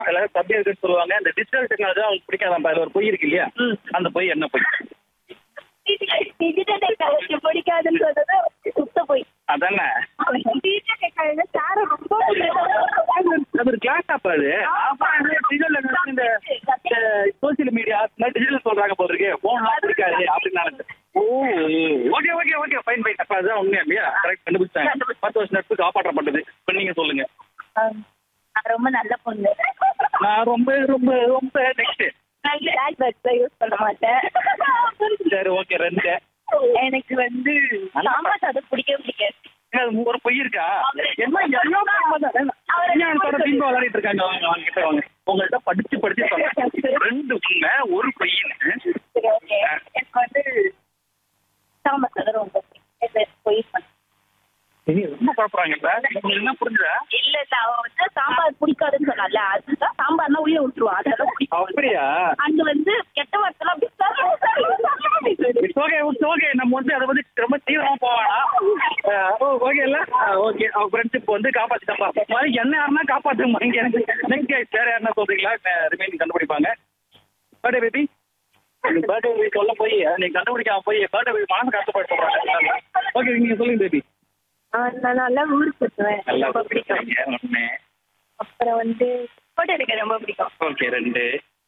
எல்லாரும் தப்பி இருக்குன்னு சொல்லுவாங்க இந்த டிஜிட்டல் டெக்னாலஜி அவங்களுக்கு பிடிக்காதான் அதுல ஒரு பொய் இருக்கு இல்லையா அந்த பொய் என்ன பொய் டிஜிட்டல் டெக்னாலஜி பிடிக்காதுன்னு சொல்றது சுத்த போய் அதானே டிஜிட்டல் டெக்னாலஜி சார ரொம்ப அது ஒரு கிளாஸ் ஆப் அது டிஜிட்டல் இந்த சோசியல் மீடியா டிஜிட்டல் சொல்றாங்க போல இருக்கு போன்லாம் பிடிக்காது அப்படின்னு நினைச்சேன் oh okay okay okay fine fine அப்ப அதுதான் உண்மையா இல்லையா கரெக்ட் கண்டுபிடிச்சாங்க பத்து வருஷம் நட்பு காப்பாற்றப்பட்டது இப்ப நீங்க சொல்லுங்க நான் ரொம்ப நல்ல பொண்ணு நான் ரொம்ப ரொம்ப ரொம்ப நெக்ஸ்ட் பிளாக் பேக்ஸ் யூஸ் பண்ண மாட்டேன் சரி ஓகே ரெண்டு எனக்கு வந்து சாம்பார் சாதம் பிடிக்கவே பிடிக்காது அது ஒரு பொய் இருக்கா என்ன எல்லாமே உண்மைதான். விஞ்ஞானத்தோட பின்பு விளையாடிட்டு இருக்காங்க வாங்க வாங்க கிட்ட வாங்க உங்கள்ட்ட படிச்சு படிச்சு சொல்றேன் ரெண்டு உண்மை ஒரு பொய்ன்னு சரி ஓகே எனக்கு வந்து சாம்பார் சாதம் ரொம்ப பிடிக்கும் போய் சரி, ரொம்ப குழப்பறாங்க இப்ப உங்களுக்கு என்ன புரிஞ்சுதா இல்ல இல்ல அவ வந்து சாம்பார் பிடிக்காதுன்னு சொன்னால அதுதான் சாம்பார்னா உள்ள விட்டுருவா அதெல்லாம் பிடிக்கும் அப்படியா அங்க வந்து கெட்ட வார்த்தைலாம் இட்ஸ் ஓகே இட்ஸ் ஓகே நம்ம வந்து அதை வந்து ரொம்ப தீவிரமா போவானா ஓகே இல்ல ஓகே அவ ஃப்ரெண்ட்ஷிப் வந்து காப்பாத்திட்டப்பா மாதிரி என்ன யாருன்னா காப்பாத்துமா இங்க எனக்கு நெக்ஸ்ட் வேற யாருன்னா சொல்றீங்களா ரிமைனிங் கண்டுபிடிப்பாங்க பர்த்டே பேபி பர்த்டே பேபி சொல்ல போய் நீங்க கண்டுபிடிக்காம போய் பர்த்டே பேபி மனசு கஷ்டப்பட்டு சொல்றாங்க ஓகே நீங்க சொல்லுங்க பேபி நான் நல்லா ஊர் சுத்துவேன் நல்லா ரொம்ப பிடிக்கும் ஒண்ணு அப்புறம் வந்து போட்டோ எடுக்க ரொம்ப பிடிக்கும் ஓகே ரெண்டு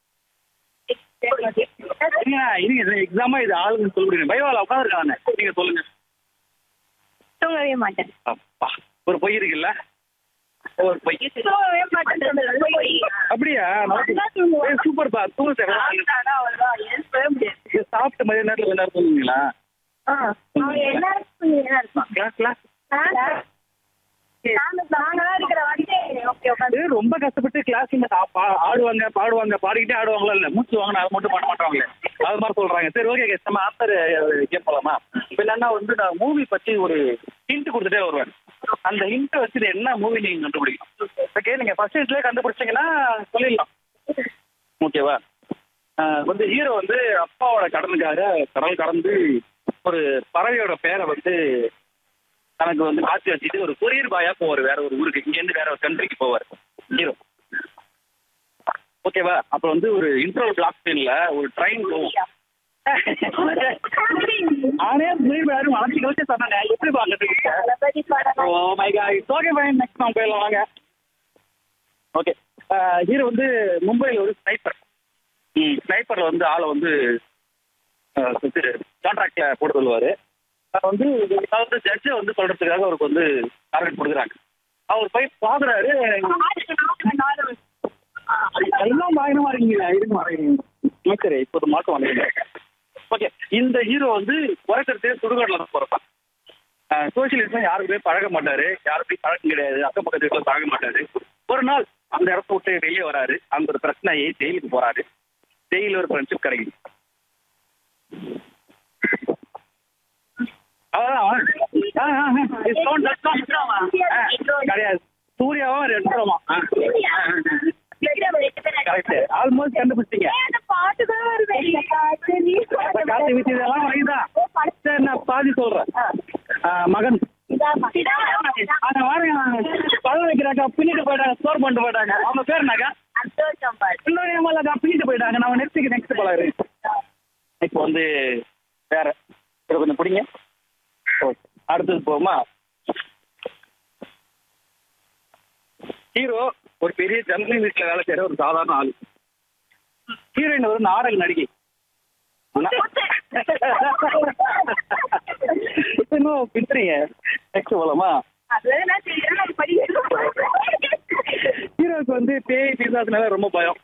இருங்க இருங்க எக்ஸாமா இது ஆளுங்க சொல்லுங்க பைவால உட்காந்துருக்காங்க நீங்க சொல்லுங்க தூங்கவே மாட்டேன் அப்பா ஒரு பொய் இருக்குல்ல ஒரு பொய் தூங்கவே மாட்டேன் அப்படியா சூப்பர் பா தூங்க சார் சாப்பிட்ட மதிய நேரத்துல கொஞ்ச நேரம் தூங்குவீங்களா எல்லாருக்கும் இருப்பான் கிளாஸ் கிளாஸ் நாங்களா இருக்கிற வரைக்கும் ஓகே அது ரொம்ப கஷ்டப்பட்டு கிளாஸ்ல ஆடுவாங்க பாடுவாங்க பாடிக்கிட்டே ஆடுவாங்களா இல்ல மூச்சு வாங்க அதை மட்டும் பண்ண மாட்டாங்களே அது மாதிரி சொல்றாங்க சரி ஓகே நம்ம ஆத்தர் கேம் போலாமா இப்ப என்னன்னா வந்து நான் மூவி பத்தி ஒரு ஹிண்ட் கொடுத்துட்டே வருவேன் அந்த ஹிண்ட் வச்சு இது என்ன மூவி நீங்க கண்டுபிடிக்கும் ஓகே நீங்க ஃபர்ஸ்ட் ஹிண்ட்லயே கண்டுபிடிச்சீங்கன்னா சொல்லிடலாம் ஓகேவா ஆஹ் வந்து ஹீரோ வந்து அப்பாவோட கடனுக்காக கடல் கடந்து ஒரு பறவையோட பேரை வந்து தனக்கு வந்து மாற்றி வச்சுட்டு ஒரு கொரியர் பாயா போவார் வேற ஒரு ஊருக்கு இங்கேருந்து வேற ஒரு கண்ட்ரிக்கு போவார் ஹீரோ ஓகேவா அப்புறம் வந்து ஒரு இன்டர்வல் பிளாக் ஸ்டேன்ல ஒரு ட்ரெயின் போகும் ஆனே மூவி யாரும் அழைச்சி வச்சு சொன்னாங்க எப்படி பாக்குறது oh my God okay fine next நம்ம போயிடலாம் வாங்க ஓகே ஹீரோ வந்து மும்பையில் ஒரு ஸ்னைப்பர் ம் ஸ்னைப்பரில் வந்து ஆளை வந்து கான்ட்ராக்ட்ல போட்டு சொல்லுவார் வந்து அதாவது ஜட்ஜை வந்து சொல்றதுக்காக அவருக்கு வந்து டார்கெட் கொடுக்குறாங்க அவர் போய் பாக்குறாரு எல்லாம் பயணமா இருக்கீங்க இருங்க வரீங்க சரி இப்போ ஒரு மாற்றம் வந்துருங்க ஓகே இந்த ஹீரோ வந்து பிறக்கிறதே சுடுகாட்டில் தான் பிறப்பான் சோசியலிசம் யாருக்குமே பழக மாட்டாரு யாருக்கும் பழக்கம் கிடையாது அக்கம் பக்கத்து வீட்டில் பழக மாட்டாரு ஒரு நாள் அந்த இடத்த விட்டு வெளியே வராரு அங்க ஒரு பிரச்சனை ஆகி ஜெயிலுக்கு போறாரு ஜெயில ஒரு ஃப்ரெண்ட்ஷிப் கிடைக்குது அவ்வளவுதான். ஆ, ஆ, ஆ. It's not that song. ஆ, கிடையாது சூர்யாவும் ரெண்டுமா கரெக்ட் ஆல்மோஸ்ட் கண்டுபிடிச்சிங்க காத்து வீச்சு இதெல்லாம் வரையுதான் சரி நான் பாதி சொல்றேன் ஆ, மகன் அத வாருங்க பழம் வைக்கிறாக்கா பின்னிட்டு போயிட்டாங்க ஸ்டோர் பண்ணிட்டு போயிட்டாங்க அவங்க பேர் என்னக்கா இன்னொரு ஏமாலக்கா பின்னிட்டு போயிட்டாங்க நம்ம நெக்ஸ்ட்டுக்கு நெக்ஸ்ட் பழகு இப்போ வந்து வேற இதை கொஞ்சம் பிடிங்க ஓகே அடுத்தது போமா ஹீரோ ஒரு பெரிய ஜன்னல் வீட்டில் வேலை செய்யற ஒரு சாதாரண ஆளு ஹீரோயின் ஒரு நாடக நடிகை இப்ப இன்னும் பின்னுறீங்க நெக்ஸ்ட் போலாமா ஹீரோக்கு வந்து பேய் பிசாசுனால ரொம்ப பயம்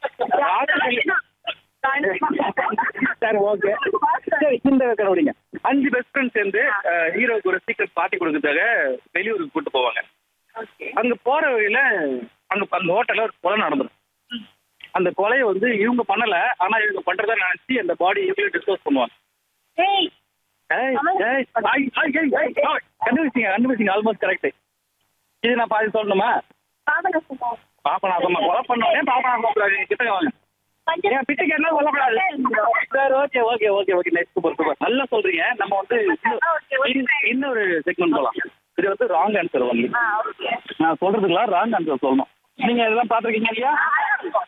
சரி ஓகே சரி இந்த கண்டுபிடிங்க அஞ்சு பெஸ்ட் ஃப்ரெண்ட்ஸ் சேர்ந்து அஹ், ஹீரோக்கு ஒரு சீக்கிரம் பார்ட்டி கொடுக்கறதுக்காக வெளியூருக்கு கூட்டு போவாங்க அங்க போற வழியில அங்க அந்த ஹோட்டல்ல ஒரு கொலை நடந்துடும் அந்த கொலையை வந்து இவங்க பண்ணல ஆனா இவங்க பண்றதா நினைச்சு அந்த பாடி இவங்களே டிஸ்கஸ் பண்ணுவாங்க ஏய், ஏய், ஐய், ஐய், ஐய், ஐய், ஐய், கண்டுபிடிச்சிங்க கண்டுபிடிச்சிங்க ஆல்மோஸ்ட் கரெக்ட் இது நான் பாதி சொல்லணுமா பாப்பனாசமா கொலை பண்ணோம் பாப்பனாசமா கிட்ட வாங்க ஏன் பிட்டு கேட்டா சொல்லக்கூடாது சரி okay okay okay okay next super super நல்லா சொல்றீங்க நம்ம வந்து இன்னும் இன்னும் இன்னொரு செக்மெண்ட் போலாம் இது வந்து ராங் ஆன்சர் வந்து நான் சொல்றதுக்குலாம் ராங் ஆன்சர் சொல்லணும் நீங்க இதெல்லாம் பாத்திருக்கீங்க இல்லையா